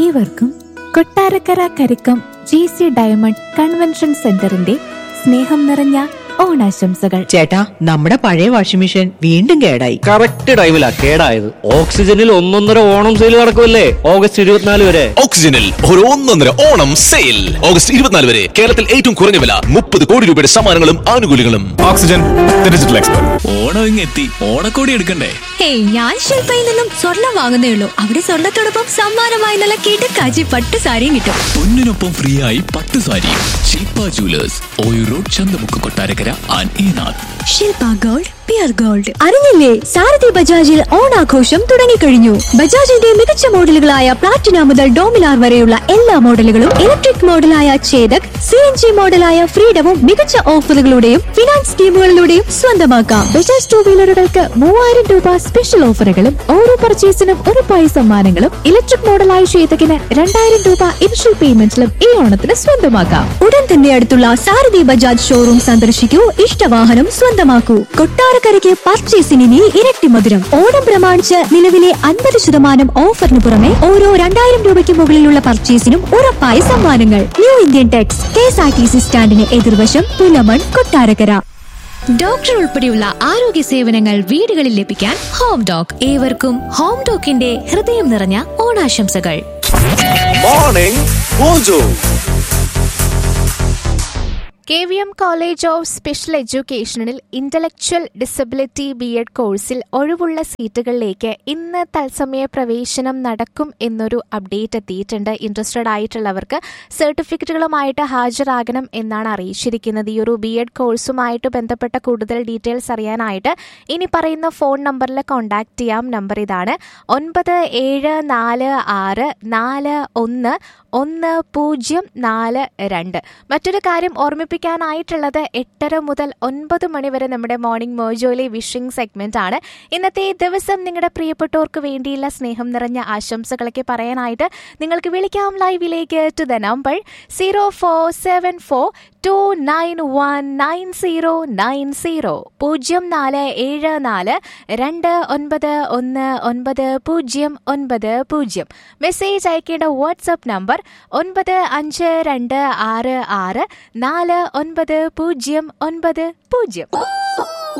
ഏവർക്കും Kottarakkara Karikkam G C diamond convention സെന്ററിന്റെ സ്നേഹം നിറഞ്ഞ ഓണാശംസകൾ ചേട്ടാ നമ്മുടെ പഴയ വാഷിംഗ് മെഷീൻ വീണ്ടും കേടായി കറക്റ്റ് ടൈമിലാ കേടായത് ഓക്സിജനിൽ ഒന്നൊന്നര ഓണം സെയിൽ നടക്കുമല്ലേ ഓഗസ്റ്റ് ഇരുപത്തിനാല് വരെ ഓക്സിജനിൽ ഒരു ഒന്നൊന്നര ഓണം സെയിൽ ഓഗസ്റ്റ് ഇരുപത്തിനാല് വരെ കേരളത്തിൽ ഏറ്റവും കുറഞ്ഞ വില മുപ്പത് കോടി രൂപയുടെ സമ്മാനങ്ങളും ആനുകൂല്യങ്ങളും ഓക്സിജൻ ഡിജിറ്റൽ എക്സ്പെർട്ട് ഓണം ഇങ്ങെത്തി ഓണക്കോടി എടുക്കണ്ടേ ഹേയ് ഞാൻ ശില്പയിൽ നിന്നും സ്വർണം വാങ്ങുന്നേ ഉള്ളൂ അവിടെ സ്വർണത്തോടൊപ്പം സമ്മാനമായി നല്ല കിടക്കാച്ചി പട്ട് സാരിയും കിട്ടും പൊന്നിനൊപ്പം ഫ്രീ ആയി പട്ടു sari Shilpa jewellers Oyoor road Chanthamukku Kottarakkara and Enath Shilpa gold pure gold അറിഞ്ഞില്ലേ സാരഥി ബജാജിൽ ഓണാഘോഷം തുടങ്ങിക്കഴിഞ്ഞു ബജാജിന്റെ മികച്ച മോഡലുകളായ പ്ലാറ്റിന മുതൽ ഡോമിനാർ വരെയുള്ള എല്ലാ മോഡലുകളും ഇലക്ട്രിക് മോഡലായ ചേതക് സി എൻ ജി മോഡലായ ഫ്രീഡവും മികച്ച ഓഫറുകളുടെയും ഫിനാൻസ് സ്കീമുകളിലൂടെയും സ്വന്തമാക്കാം ബജാജ് ടൂ വീലറുകൾക്ക് മൂവായിരം രൂപ സ്പെഷ്യൽ ഓഫറുകളും ഓരോ പർച്ചേസിനും ഒരു പൈസ സമ്മാനങ്ങളും ഇലക്ട്രിക് മോഡലായ ശ്വേതകിന് രണ്ടായിരം രൂപ ഇനിഷ്യൽ പേയ്മെന്റിലും ഈ ഓണത്തിന് സ്വന്തമാക്കാം ഉടൻ തന്നെ അടുത്തുള്ള സാരഥി ബജാജ് ഷോറൂം സന്ദർശിക്കൂ ഇഷ്ടവാഹനം സ്വന്തമാക്കൂ കൊട്ടാരക്കരയ്ക്ക് പർച്ചേസിന് ഇനി ഇരട്ടി മധുരം ഓണം പ്രമാണിച്ച് നിലവിലെ അൻപത് ശതമാനം ഓഫറിന് പുറമെ ഓരോ രണ്ടായിരം രൂപയ്ക്ക് മുകളിലുള്ള പർച്ചേസിനും ഉറപ്പായ സമ്മാനങ്ങൾ new Indian Tex K S R T C സ്റ്റാൻഡിന് എതിർവശം പുലമൺ കൊട്ടാരക്കര ഡോക്ടർ ഉൾപ്പെടെയുള്ള ആരോഗ്യ സേവനങ്ങൾ വീടുകളിൽ ലഭിക്കാൻ ഹോം ഡോക് ഏവർക്കും ഹോം ഡോക്കിന്റെ ഹൃദയം നിറഞ്ഞ ഓണാശംസകൾ morning mojo K V M college of special എഡ്യൂക്കേഷനിൽ ഇന്റലക്ച്വൽ ഡിസബിലിറ്റി ബി എഡ് കോഴ്സിൽ ഒഴിവുള്ള സീറ്റുകളിലേക്ക് ഇന്ന് തത്സമയ പ്രവേശനം നടക്കും എന്നൊരു അപ്ഡേറ്റ് എത്തിയിട്ടുണ്ട് ഇൻട്രസ്റ്റഡ് ആയിട്ടുള്ളവർക്ക് സർട്ടിഫിക്കറ്റുകളുമായിട്ട് ഹാജരാകണം എന്നാണ് അറിയിച്ചിരിക്കുന്നത് ഈ ഒരു ബി എഡ് കോഴ്സുമായിട്ട് ബന്ധപ്പെട്ട കൂടുതൽ ഡീറ്റെയിൽസ് അറിയാനായിട്ട് ഇനി പറയുന്ന ഫോൺ നമ്പറിൽ കോൺടാക്ട് ചെയ്യാം നമ്പർ ഇതാണ് ഒൻപത് ഏഴ് നാല് ആറ് നാല് ഒന്ന് ഒന്ന് പൂജ്യം നാല് രണ്ട് മറ്റൊരു കാര്യം ഓർമ്മിപ്പിക്കാനായിട്ടുള്ളത് എട്ടര മുതൽ ഒൻപത് മണി വരെ നമ്മുടെ മോർണിംഗ് മോജോയിലെ വിഷിംഗ് സെഗ്മെന്റ് ആണ് ഇന്നത്തെ ദിവസം നിങ്ങളുടെ പ്രിയപ്പെട്ടവർക്ക് വേണ്ടിയുള്ള സ്നേഹം നിറഞ്ഞ ആശംസകളൊക്കെ പറയാനായിട്ട് നിങ്ങൾക്ക് വിളിക്കാം ലൈവിലേക്ക് to the number zero four seven four two nine one nine zero nine zero പൂജ്യം നാല് ഏഴ് നാല് രണ്ട് ഒൻപത് ഒന്ന് ഒൻപത് പൂജ്യം ഒൻപത് പൂജ്യം മെസ്സേജ് അയക്കേണ്ട വാട്സപ്പ് നമ്പർ ഒൻപത് അഞ്ച് രണ്ട് ആറ് ആറ് നാല് ഒൻപത് പൂജ്യം ഒൻപത് പൂജ്യം